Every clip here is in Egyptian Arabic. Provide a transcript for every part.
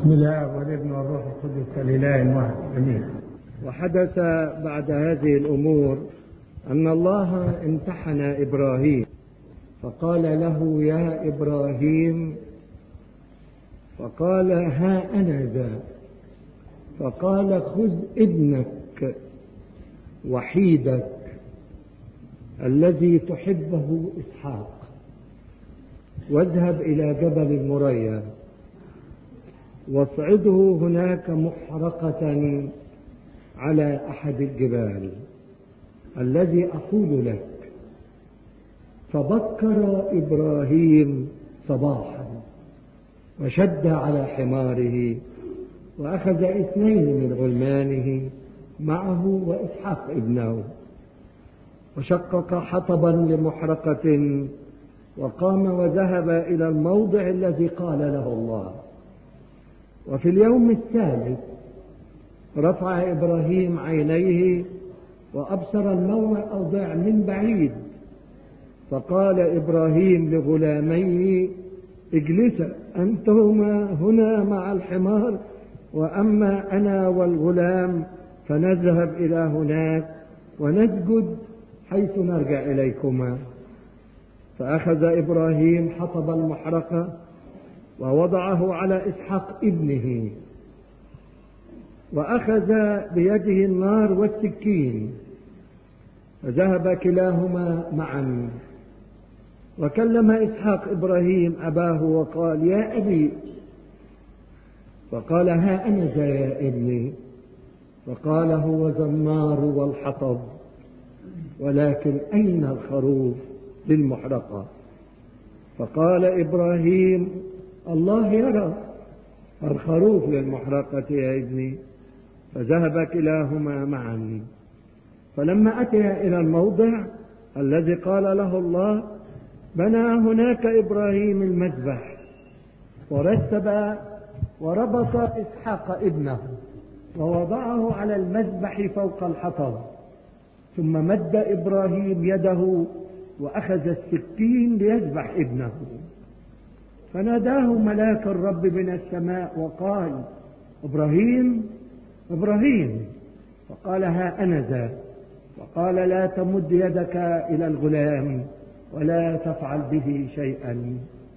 بسم الله والابن والروح القدس الاله واحد امين وحدث بعد هذه الامور ان الله امتحن ابراهيم فقال له يا ابراهيم فقال ها انا ذا فقال خذ ابنك وحيدك الذي تحبه اسحاق واذهب الى جبل المريا واصعده هناك محرقة على أحد الجبال الذي أقول لك فبكر إبراهيم صباحا وشد على حماره وأخذ اثنين من غلمانه معه وإسحاق ابنه وشقق حطبا لمحرقة وقام وذهب إلى الموضع الذي قال له الله وفي اليوم الثالث رفع إبراهيم عينيه وأبصر الموضع من بعيد فقال إبراهيم لغلاميه اجلسا أنتما هنا مع الحمار وأما أنا والغلام فنذهب إلى هناك ونسجد حيث نرجع إليكما فأخذ إبراهيم حطب المحرقة ووضعه على إسحاق ابنه وأخذ بيده النار والسكين فذهب كلاهما معا وكلم إسحاق إبراهيم أباه وقال يا أبي فقال ها أنا ذا يا ابني فقال هو ذا النار والحطب ولكن أين الخروف للمحرقة فقال إبراهيم الله يرى الخروف للمحرقة يا ابني فذهب كلاهما معا فلما أتيا إلى الموضع الذي قال له الله بنى هناك إبراهيم المذبح ورتب وربط إسحاق ابنه ووضعه على المذبح فوق الحطب ثم مد إبراهيم يده وأخذ السكين ليذبح ابنه فناداه ملاك الرب من السماء وقال ابراهيم ابراهيم فقال ها انا ذا وقال لا تمد يدك الى الغلام ولا تفعل به شيئا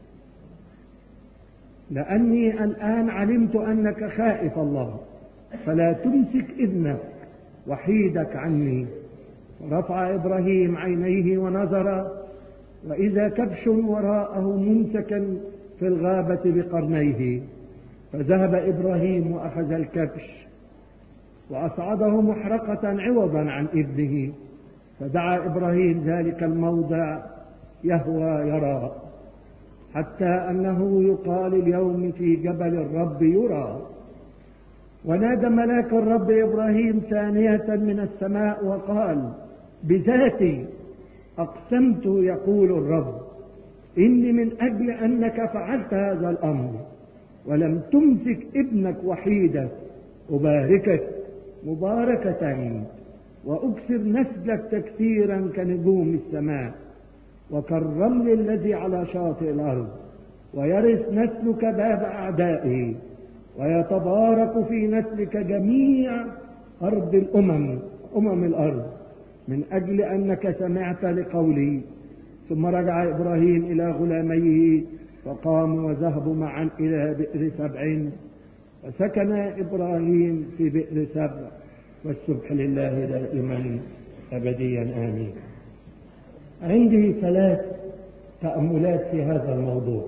لاني الان علمت انك خائف الله فلا تمسك ابنك وحيدك عني رفع ابراهيم عينيه ونظر واذا كبش وراءه ممسكا في الغابة بقرنيه فذهب إبراهيم وأخذ الكبش وأصعده محرقة عوضا عن ابنه فدعا إبراهيم ذلك الموضع يهوى يرى حتى أنه يقال اليوم في جبل الرب يرى ونادى ملاك الرب إبراهيم ثانية من السماء وقال بذاتي أقسمت يقول الرب إني من أجل أنك فعلت هذا الأمر ولم تمسك ابنك وحيدك أباركك مباركة وأكثر نسلك تكثيرا كنجوم السماء وكالرمل الذي على شاطئ الأرض ويرث نسلك باب أعدائه ويتبارك في نسلك جميع أرض الأمم أمم الأرض من أجل أنك سمعت لقولي ثم رجع إبراهيم إلى غلاميه فقاموا وذهبوا معا إلى بئر سبع وسكن إبراهيم في بئر سبع والسبح لله دائما أبديا آمين عندي ثلاث تأملات في هذا الموضوع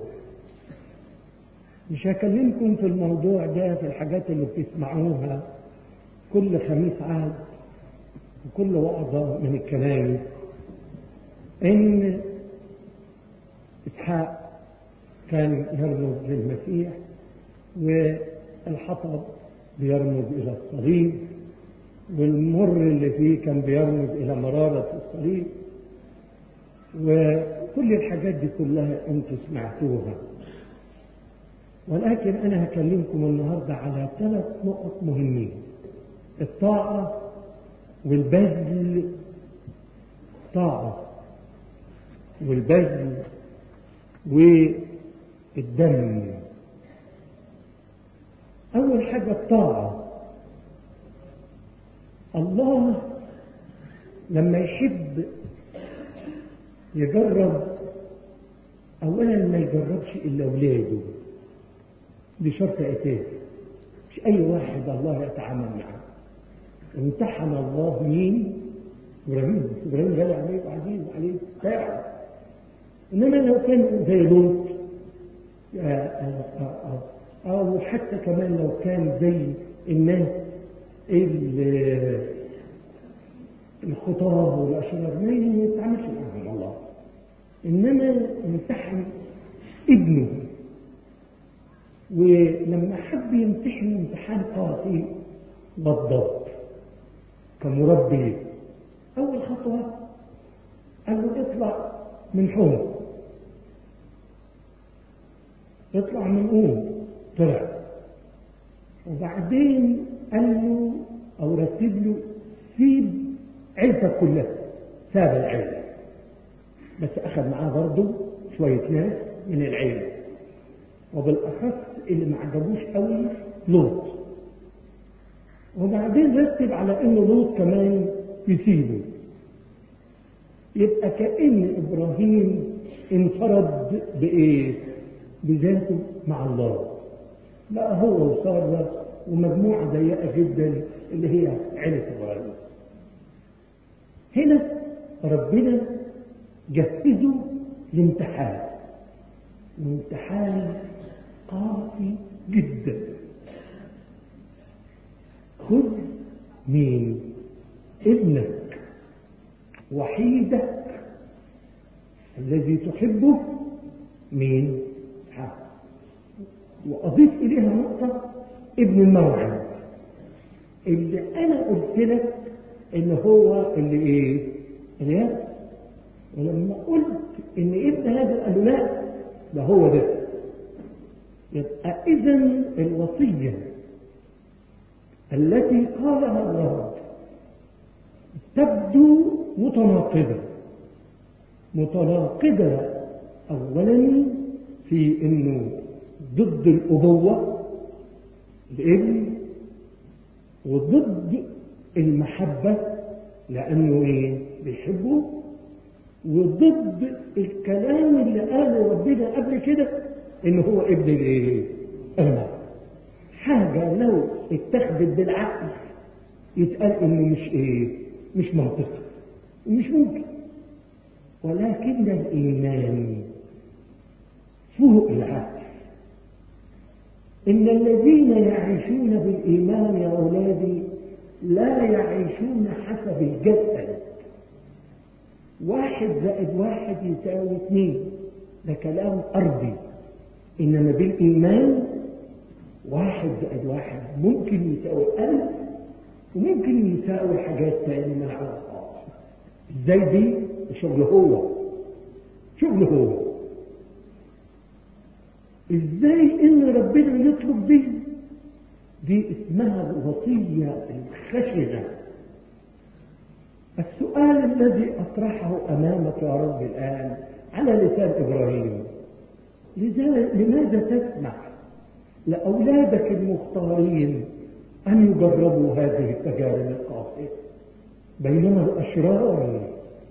مش هكلمكم في الموضوع ده في الحاجات اللي بتسمعوها كل خميس عهد وكل وعظة من الكنائس إن إسحاق كان يرمز للمسيح والحطب بيرمز إلى الصليب والمر اللي فيه كان بيرمز إلى مرارة الصليب وكل الحاجات دي كلها أنتم سمعتوها ولكن أنا هكلمكم النهاردة على ثلاث نقط مهمين الطاعة والبذل طاعة والبذل والدم أول حاجة الطاعة الله لما يحب يجرب أولا ما يجربش إلا أولاده دي شرط أساسي مش أي واحد الله يتعامل معه امتحن الله مين؟ إبراهيم بس إبراهيم غالي عليه وعزيز عليه ساعة إنما لو كان زي لوط أو حتى كمان لو كان زي الناس الخطاه والأشرار ما يتعاملش معهم الله إنما امتحن ابنه ولما حب يمتحن امتحان قاسي غضب كمربي أول خطوة قال له اطلع من حوم اطلع من قوم طلع وبعدين قال له أو رتب له سيب عيلتك كلها ساب العيلة بس أخذ معاه برضه شوية ناس من العيلة وبالأخص اللي ما عجبوش قوي لوط وبعدين رتب على انه لوط كمان يسيبه يبقى كأن إبراهيم انفرد بإيه؟ بذاته مع الله بقى هو وسارة ومجموعة ضيقة جدا اللي هي عيلة إبراهيم هنا ربنا جهزه لامتحان امتحان قاسي جدا خذ مين ابنك وحيدك الذي تحبه مين حق واضيف اليها نقطه ابن الموعد اللي انا قلت لك ان هو اللي ايه الياس ولما قلت ان ابن هذا قال له لا ده هو ده يبقى اذا الوصيه التي قالها الرب تبدو متناقضه متناقضه اولا في انه ضد الابوه الابن وضد المحبه لانه ايه بيحبه وضد الكلام اللي قاله ربنا قبل كده ان هو ابن الايه المرء حاجه لو اتخذت بالعقل يتقال انه مش ايه مش منطقي مش ممكن ولكن الايمان فوق العقل ان الذين يعيشون بالايمان يا اولادي لا يعيشون حسب الجسد واحد زائد واحد يساوي اثنين ده كلام أرضي إنما بالإيمان واحد زائد واحد ممكن يساوي ألف وممكن يساوي حاجات تانية ما نعرفهاش ازاي دي شغل هو شغل هو ازاي ان ربنا يطلب دي دي اسمها الوصية الخشنة السؤال الذي أطرحه أمامك يا رب الآن على لسان إبراهيم لماذا تسمح لأولادك المختارين أن يجربوا هذه التجارب القاسية بينما الأشرار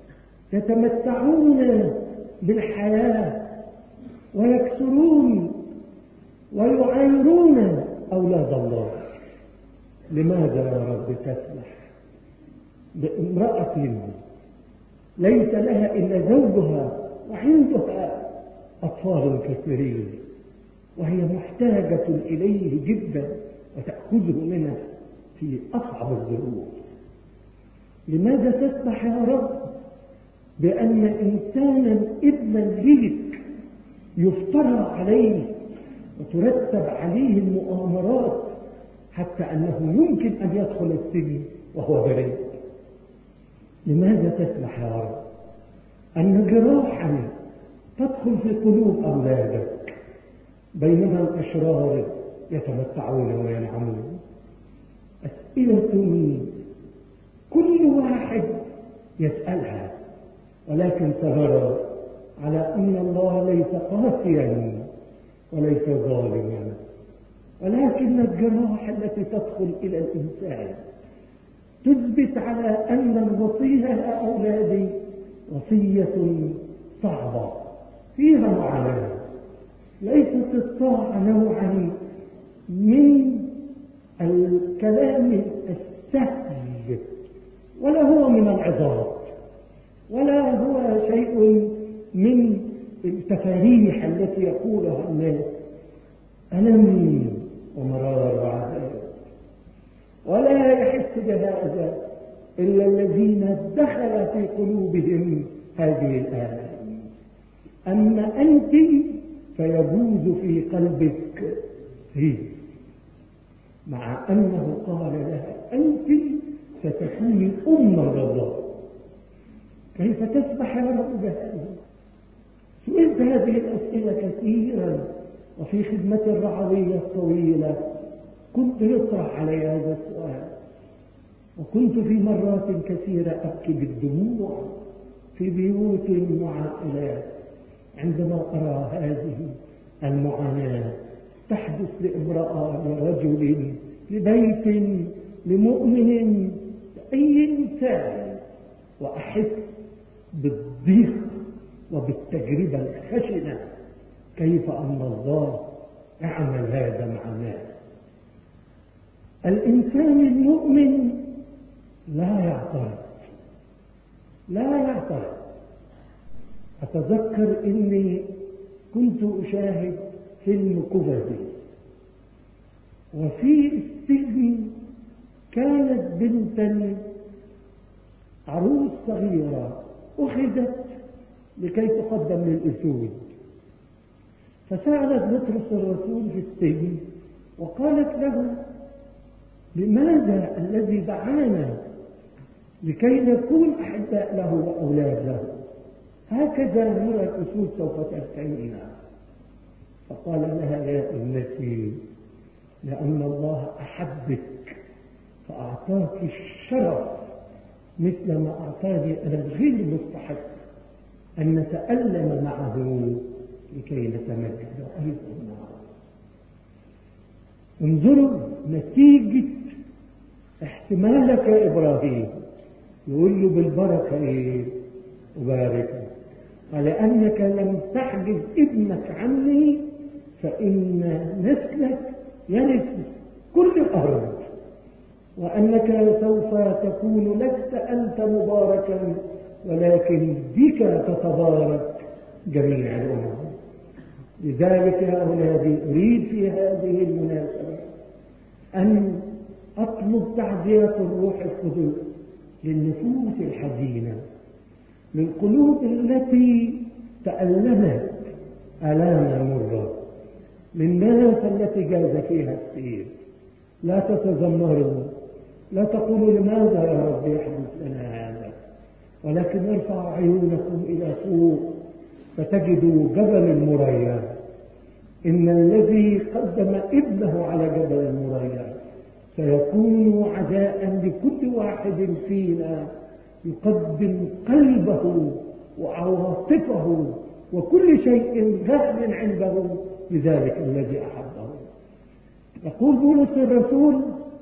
يتمتعون بالحياة ويكسرون ويعايرون أولاد الله لماذا يا رب تسمح بامرأة ليس لها إلا زوجها وعندها أطفال كثيرين وهي محتاجة إليه جدا وتأخذه منه في أصعب الظروف لماذا تسمح يا رب بأن إنسانا ابنا ليك يفترى عليه وترتب عليه المؤامرات حتى أنه يمكن أن يدخل السجن وهو بريء لماذا تسمح يا رب أن جراحا تدخل في قلوب أولادك بينما الأشرار يتمتعون وينعمون أسئلة كل واحد يسألها ولكن تغرى على أن الله ليس قاسيا وليس ظالما ولكن الجراح التي تدخل إلى الإنسان تثبت على أن الوصية يا أولادي وصية صعبة فيها معاناة ليست الطاعة نوعا من الكلام السهل ولا هو من العظات ولا هو شيء من التفاريح التي يقولها الناس ألم ومرار وعذاب ولا يحس بهذا إلا الذين دخل في قلوبهم هذه الآلام أما أنت فيجوز في قلبك سيف مع أنه قال لها أنت ستكوني أما لله كيف تسبح يا رب بهذا سئلت هذه الأسئلة كثيرا وفي خدمة الرعوية الطويلة كنت يطرح علي هذا السؤال وكنت في مرات كثيرة أبكي بالدموع في بيوت وعائلات عندما أرى هذه المعاناة تحدث لامرأة لرجل لبيت لمؤمن لأي إنسان وأحس بالضيق وبالتجربة الخشنة كيف أن الله يعمل هذا مع الناس الإنسان المؤمن لا يعترض لا يعترض أتذكر إني كنت أشاهد فيلم كوفادي وفي السجن كانت بنتا عروس صغيرة أخذت لكي تقدم للأسود فسألت بطرس الرسول في السجن وقالت له لماذا الذي دعانا لكي نكون أحباء له وأولاد له هكذا نرى الأسود سوف ترتعينا فقال لها يا ابنتي لأن الله أحبك فأعطاك الشرف مثل ما أعطاني أنا الغير مستحق أن نتألم معه لكي نتمجد أيضا معه انظروا نتيجة احتمالك يا إبراهيم يقول له بالبركة إيه أباركك ولأنك لم تحجز ابنك عني فإن نسلك يرث كل الأرض وأنك سوف تكون لست أنت مباركا ولكن بك تتبارك جميع الأمم لذلك يا أولادي أريد في هذه المناسبة أن أطلب تعزية الروح القدس للنفوس الحزينة للقلوب التي تألمت آلاما مرة للناس التي جاز فيها السير لا تتذمروا لا تقولوا لماذا يا رب يحدث لنا هذا ولكن ارفعوا عيونكم إلى فوق فتجدوا جبل المريا إن الذي قدم ابنه على جبل المريا سيكون عزاء لكل واحد فينا يقدم قلبه وعواطفه وكل شيء غال عنده لذلك الذي أحبه يقول بولس الرسول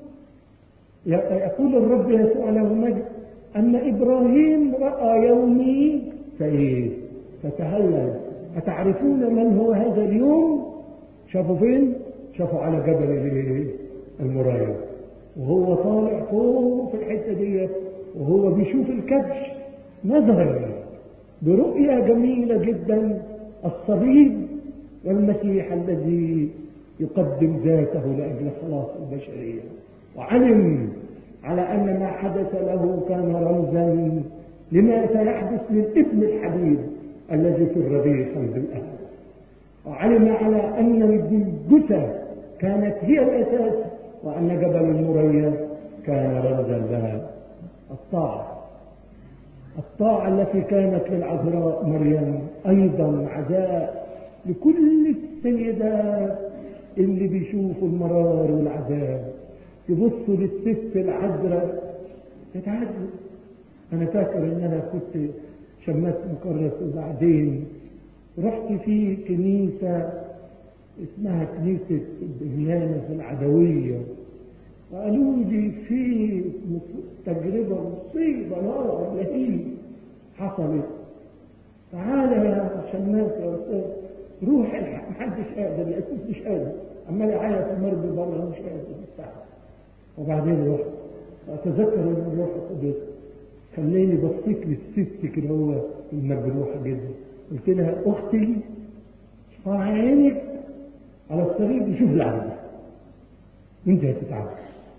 يقول الرب يسوع له مجد أن إبراهيم رأى يومي فإيه فتهلل أتعرفون من هو هذا اليوم شافوا فين شافوا على جبل المرايا وهو طالع فوق في الحتة دي وهو بيشوف الكبش نظر برؤية جميلة جدا الصليب والمسيح الذي يقدم ذاته لأجل خلاص البشرية وعلم على أن ما حدث له كان رمزا لما سيحدث للابن الحبيب الذي في الربيع قلب الأهل وعلم على أن الجثة كانت هي الأساس وأن جبل المريا كان رمزا لها الطاعة الطاعة التي كانت للعذراء مريم أيضا عزاء لكل السيدات اللي بيشوفوا المرار والعذاب يبصوا للست العذراء تتعذب أنا فاكر إن أنا كنت شماس مكرس وبعدين رحت في كنيسة اسمها كنيسة الدميانة في العدوية قالوا لي في تجربة مصيبة نار لهيب حصلت تعالى يا شماس يا أستاذ روح الحق محدش قادر الأسيس مش قادر عمال يعيط المرض بره مش قادر يستحمل وبعدين رحت أتذكر إن الروح القدس خلاني بصيت للست كده هو المجروحة جدا قلت لها أختي ارفع عينك على الصليب يشوف العمل وانت هتتعب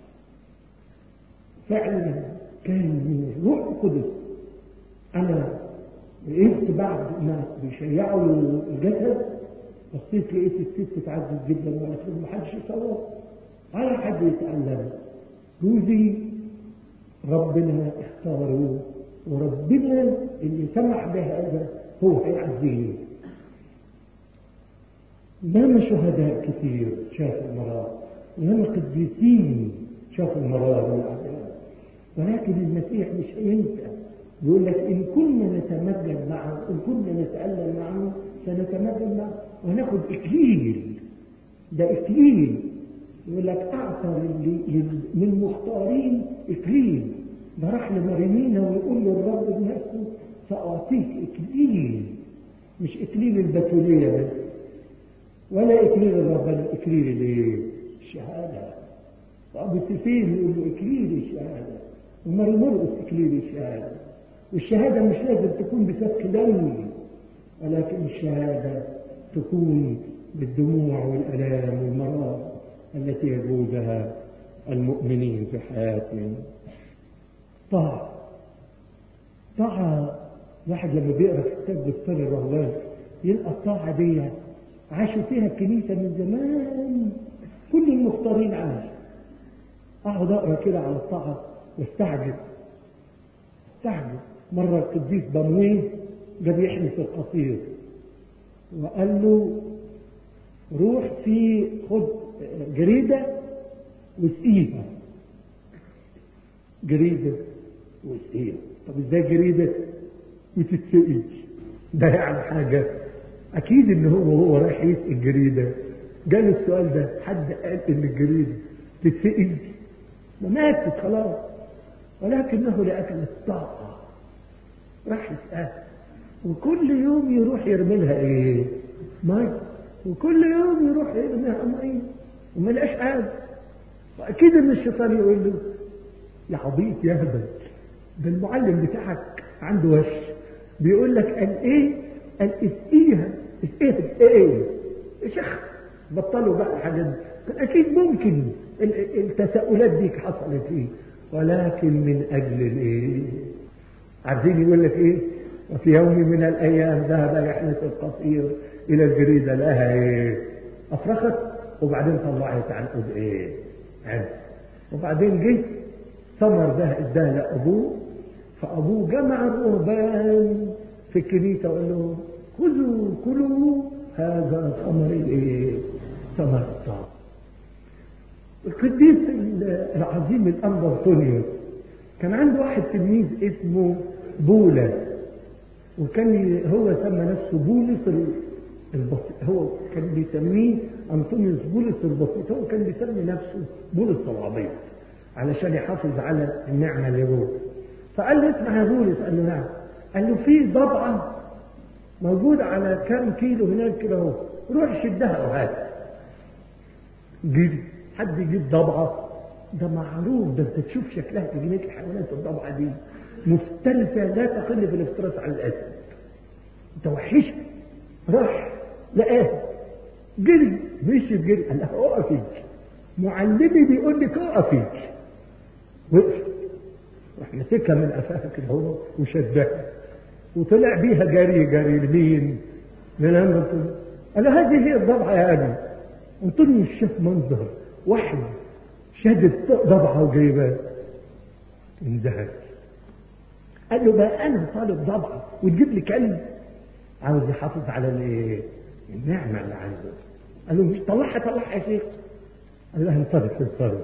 فعلا كان من الروح القدس انا وقفت بعد ما بيشيعوا الجسد بصيت لقيت الست اتعذب جدا وقالت له ما حدش يصور ولا حد يتألم جوزي ربنا اختاره وربنا اللي سمح بهذا هو هيعزيه ياما شهداء كثير شافوا المرار ياما قديسين شافوا المرار والعذاب ولكن المسيح مش هينسى يقول لك إن كنا نتمجد معه إن كنا نتألم معه سنتمجد معه وناخد إكليل ده إكليل يقول لك أعطى للمختارين إكليل ده راح لمريمينا ويقول له الرب بنفسه سأعطيك إكليل مش إكليل البتولية بس ولا إكليل الربنا إكليل الإيه؟ الشهادة وأبو سفين يقول له إكليل الشهادة ومريم مرقس إكليل الشهادة والشهادة مش لازم تكون بسفك دم ولكن الشهادة تكون بالدموع والألام والمرار التي يجوزها المؤمنين في حياتهم طاعة طاعة واحد لما بيقرا في كتاب بستان الرهبان يلقى الطاعة دي عاشوا فيها الكنيسة من زمان كل المختارين عاشوا أقعد أقرا كده على الطاعة واستعجب استعجب مرة القديس بنويه جاب يحرس القصير وقال له روح في خد جريدة واسقيها جريدة واسقيها طب ازاي جريدة وتتسقي ده يعني حاجة أكيد إن هو وهو رايح يسقي الجريدة جاله السؤال ده حد قال إن الجريدة تتسقي ما ماتت خلاص ولكنه لأجل الطاقة راح يسقاها وكل يوم يروح يرمي لها ايه؟ ميه وكل يوم يروح يرمي لها ميه وما لقاش حاجه واكيد ان الشيطان يقول له يا عبيط يا هبل ده المعلم بتاعك عنده وش بيقول لك قال ايه؟ قال اسقيها اسقيها ايه؟ يا شيخ بطلوا بقى الحاجات دي اكيد ممكن التساؤلات دي حصلت فيه ولكن من اجل الايه؟ عارفين يقول لك ايه؟ وفي يوم من الايام ذهب يحنس القصير الى الجريده لها ايه؟ افرخت وبعدين طلعت عنقود ايه؟ عنب وبعدين جه ثمر ده اداه لابوه فابوه جمع الرهبان في الكنيسه وقال لهم خذوا كلوا هذا ثمر الايه؟ ثمر الطاعه القديس العظيم الانبا انطونيوس كان عنده واحد تلميذ اسمه بولا وكان هو سمى نفسه بولس البسيط هو كان بيسميه انطونيوس بولس البسيط هو كان بيسمي نفسه بولس العبيط علشان يحافظ على النعمه اللي جوه فقال له اسمع يا بولس قال له نعم قال له في ضبعه موجوده على كام كيلو هناك كده اهو روح شدها وهات جيب حد يجيب ضبعه ده معروف ده انت تشوف شكلها تجنيك الحيوانات الضبعه دي مفترسه لا تقل في الافتراس على الاسد انت وحش راح لقاها جري مشي جري قال لها اقفي معلمي بيقول لك اقفي وقف راح مسكها من قفاها كده هو وشدها وطلع بيها جري جري لمين؟ من عند قال هذه هي الضبعه يا ابي انطونيوس شاف منظر واحد شدد ضبعه وجايباه انزهق قال له بقى انا طالب ضبعه وتجيب لي كلب عاوز يحافظ على الايه؟ النعمه اللي عنده قال له مش طلعها طلعها يا شيخ قال له انصرف انصرف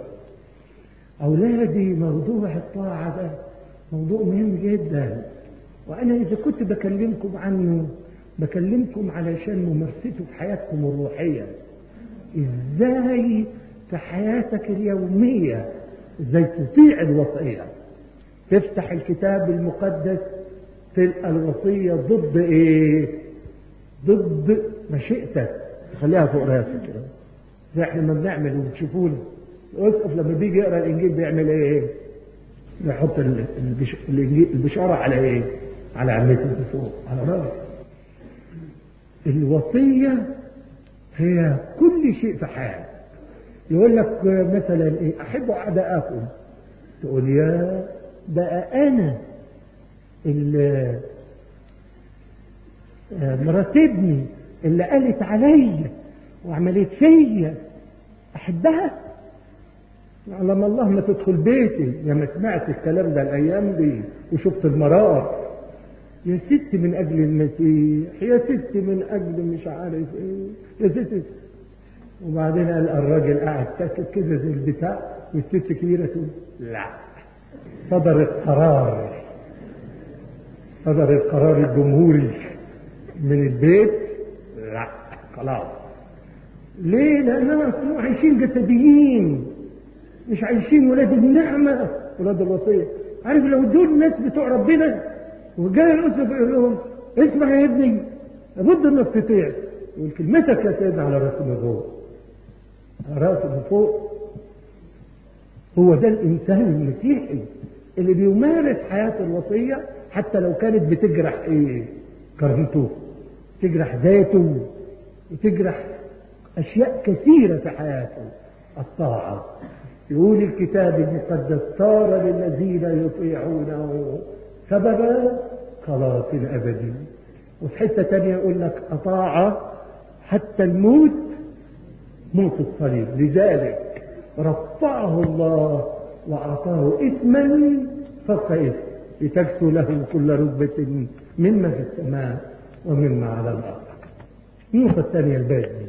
اولادي موضوع الطاعه ده موضوع مهم جدا وانا اذا كنت بكلمكم عنه بكلمكم علشان ممارسته في حياتكم الروحيه ازاي في حياتك اليومية ازاي تطيع الوصية تفتح الكتاب المقدس تلقى الوصية ضد ايه ضد مشيئتك خليها فوق راسك كده زي احنا ما بنعمل وبتشوفونا الاسقف لما بيجي يقرا الانجيل بيعمل ايه يحط ال- البش- الإنجيل- البشاره على ايه على عمته اللي فوق على راسه الوصيه هي كل شيء في حياتك يقول لك مثلا ايه احبوا اعداءكم تقول يا ده انا اللي مرات ابني اللي قالت عليا وعملت فيا احبها يعلم الله ما تدخل بيتي يا ما سمعت الكلام ده الايام دي وشفت المرار يا ست من اجل المسيح يا ست من اجل مش عارف ايه يا ست وبعدين قال الراجل قاعد ساكت كده زي البتاع والست كبيره تقول لا صدر القرار صدر القرار الجمهوري من البيت لا خلاص ليه لاننا اصلا عايشين جسديين مش عايشين ولاد النعمه ولاد الوصيه عارف لو دول الناس بتوع ربنا وجاي الاسف يقول لهم اسمع يا ابني لابد انك تطيع يقول كلمتك يا سيدنا على راسي من فوق على راسي من فوق هو ده الانسان المسيحي اللي بيمارس حياه الوصيه حتى لو كانت بتجرح ايه كرامته تجرح ذاته وتجرح اشياء كثيره في حياته الطاعه يقول الكتاب المقدس صار للذين يطيعونه سببا خلاص الابدي وفي حته تانية يقول لك اطاع حتى الموت موت الصليب لذلك رفعه الله واعطاه اسما فوق اسم لتكسو له كل رتبة مما في السماء ومما على الأرض النقطة الثانية الباقي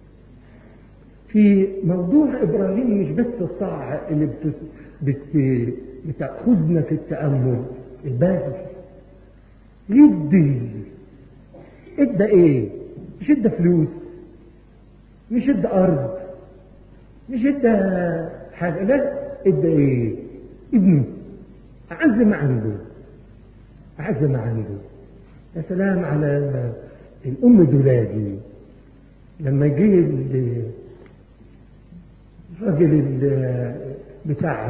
في موضوع إبراهيم مش بس الطاعة اللي بت... بت... بتأخذنا في التأمل الباقي يدي ادى ايه مش ادى فلوس مش ادى ارض مش ادى حاجه لا ادى ايه ابنه اعز ما عنده اعز ما عنده يا سلام على الام دولادي لما جه ال- الراجل ال- بتاع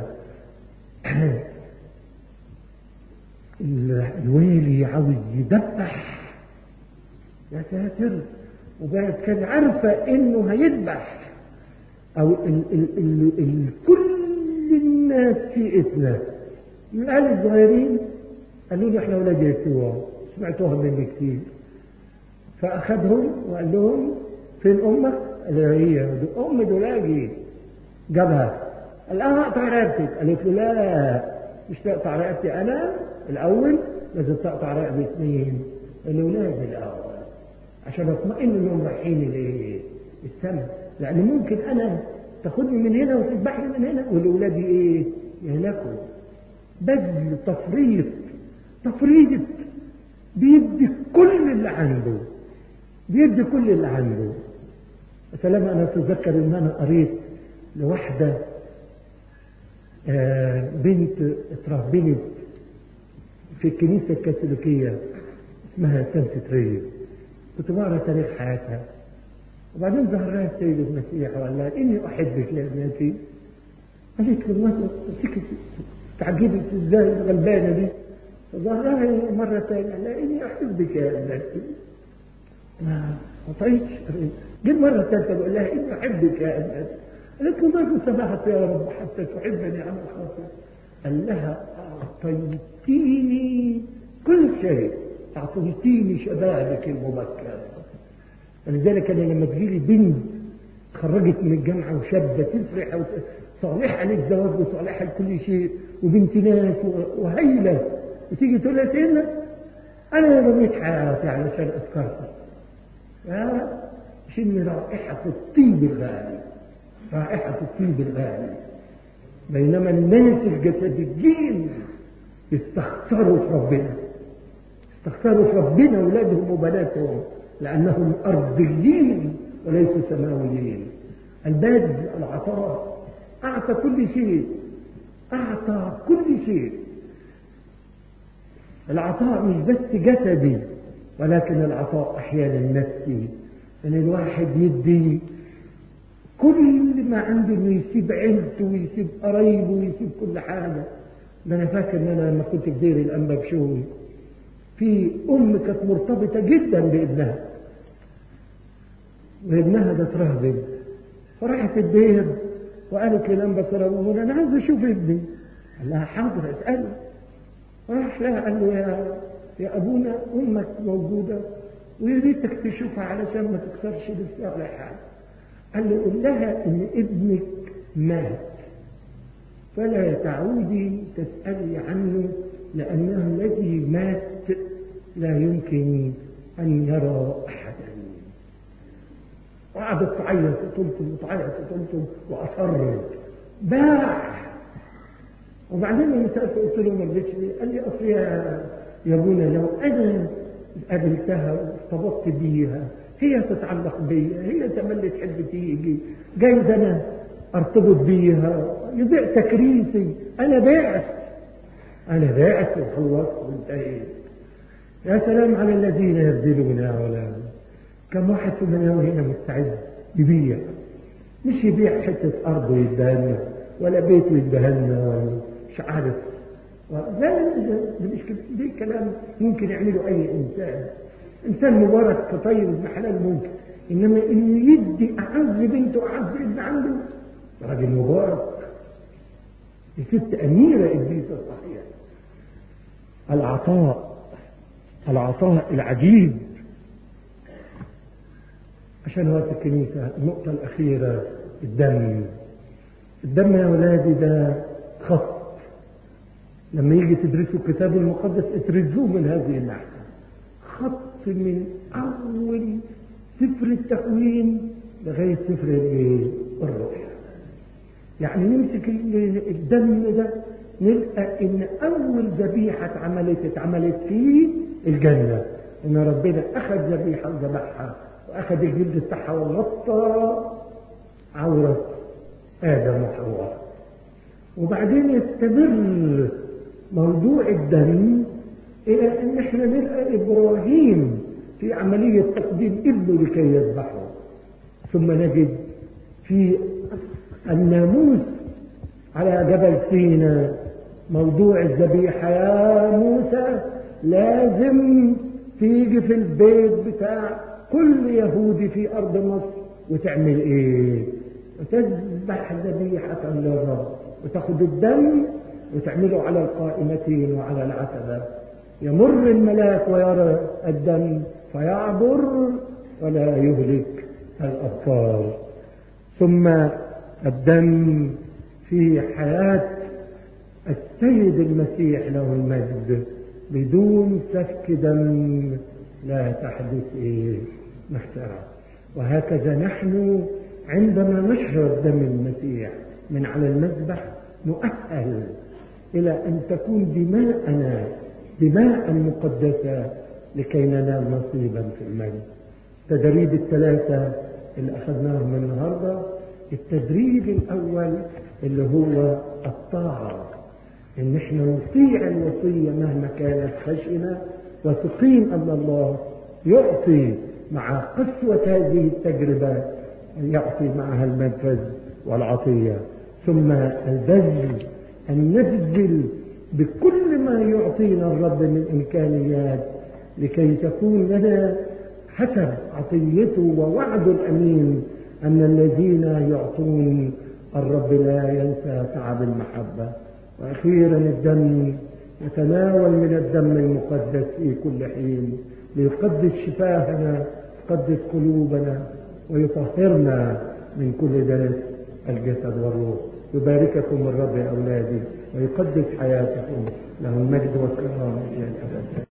ال- الويلي عاوز يذبح يا ساتر وبقت كان عارفة انه هيذبح او ال ال ال ال كل الناس في اسمه من العيال الصغيرين قالوا له احنا ولاد يسوع سمعتوها مني كتير فاخذهم وقال لهم فين امك؟ قال له هي ام دولاجي جابها قال اه اقطع رقبتك قالت له لا مش تقطع رقبتي انا الاول لازم تقطع رقبه اثنين الاولاد الاول عشان اطمئن انهم رايحين لايه؟ السماء لان ممكن انا تاخدني من هنا وتذبحني من هنا والاولاد ايه؟ يهلكوا بذل تفريط تفريط بيدي كل اللي عنده بيدي كل اللي عنده سلام انا اتذكر ان انا قريت لواحده آه، بنت اترهبنت في الكنيسه الكاثوليكيه اسمها سانت تريز كنت بقرا تاريخ حياتها وبعدين ظهر لها السيد المسيح وقال لها اني احبك يا ابنتي قالت له ما تمسكي تعجبك ازاي الغلبانه دي فظهر لها مره ثانيه قال لها اني احبك يا ابنتي ما قطعتش جيت مرة ثالثة بقول لها إني أحبك يا ابنتي قالت له ماذا سمحت يا رب حتى تحبني على خاطر قال لها أعطيتيني كل شيء أعطيتيني شبابك المبكر ولذلك أنا لما تجيلي بنت خرجت من الجامعة وشابة تفرح وت- صالحة للزواج وصالحة لكل شيء وبنت ناس و- وهايلة وتيجي تقول لها سيدنا أنا رميت حياتي علشان أذكرتك يا شم رائحة الطيب الغالي رائحة الطيب الغالي بينما الناس الجسديين يستخسروا في ربنا يستخسروا في ربنا أولادهم وبناتهم لأنهم أرضيين وليسوا سماويين البذل العطاء أعطى كل شيء أعطى كل شيء العطاء مش بس جسدي ولكن العطاء أحيانا نفسي أن الواحد يدي كل ما عنده انه يسيب عيلته ويسيب قرايبه ويسيب كل حاجة ده أنا فاكر إن أنا لما كنت في دير الأنبا بشوي في أم كانت مرتبطة جدا بابنها وابنها ده ترهبل فراحت الدير وقالت للأنبا صلى الله عليه وسلم أنا عايز أشوف ابني قال لها حاضر اسأله راح لها قال له يا يا أبونا أمك موجودة ويا ريتك تشوفها علشان ما تكسرش لسه ولا حاجة قال له قل لها إن ابنك مات فلا تعودي تسألي عنه لأنه الذي مات لا يمكن أن يرى أحدا وقعدت تعيط وتلتم وتعيط وتلتم وأصرت باع وبعدين لما سألت قلت له ما رضيتش ليه؟ قال لي أصل يا يا ابونا لو أنا قابلتها وارتبطت بيها هي تتعلق بيا هي تملي تحب تيجي جايز أنا ارتبط بيها يضيع تكريسي أنا بعت أنا بعت وخلصت وانتهيت يا سلام على الذين يبذلون يا أولاد كم واحد في المناوي هنا مستعد يبيع مش يبيع حتة أرض ويدهنا ولا بيت ويدهنا ولا مش عارف لا لا ده مش كده دي كلام ممكن يعمله أي إنسان إنسان مبارك طيب ابن حلال ممكن إنما إنه يدي أعز بنته أعز ابن عنده راجل مبارك دي ست أميرة إبليس الصحيح العطاء العطاء العجيب عشان وقت الكنيسة النقطة الأخيرة الدم الدم يا ولادي ده خط لما يجي تدرسوا الكتاب المقدس اترجوه من هذه الناحية خط من أول سفر التكوين لغاية سفر الرؤيا يعني نمسك الدم ده نلقى ان اول ذبيحه اتعملت اتعملت في الجنه ان ربنا اخذ ذبيحه وذبحها واخذ الجلد بتاعها وغطى عوره ادم وحواء وبعدين يستمر موضوع الدم الى ان احنا نلقى ابراهيم في عمليه تقديم ابنه لكي يذبحه ثم نجد في الناموس على جبل سيناء موضوع الذبيحة يا موسى لازم تيجي في البيت بتاع كل يهودي في أرض مصر وتعمل إيه؟ وتذبح ذبيحة للرب وتاخد الدم وتعمله على القائمتين وعلى العتبة يمر الملاك ويرى الدم فيعبر ولا يهلك الأبطال ثم الدم في حياة السيد المسيح له المجد بدون سفك دم لا تحدث إيه مغفرة وهكذا نحن عندما نشرب دم المسيح من على المذبح نؤهل إلى أن تكون دماءنا دماء مقدسة لكي ننال نصيبا في المجد تدريب الثلاثة اللي أخذناهم النهارده التدريب الأول اللي هو الطاعة إن احنا نطيع الوصية مهما كانت خشنة وثقين أن الله يعطي مع قسوة هذه التجربة يعطي معها المنفذ والعطية ثم البذل أن نبذل بكل ما يعطينا الرب من إمكانيات لكي تكون لنا حسب عطيته ووعده الأمين أن الذين يعطون الرب لا ينسى تعب المحبة وأخيرا الدم نتناول من الدم المقدس في كل حين ليقدس شفاهنا يقدس قلوبنا ويطهرنا من كل دنس الجسد والروح يبارككم الرب يا أولادي ويقدس حياتكم له المجد والكرامة إلى الأبد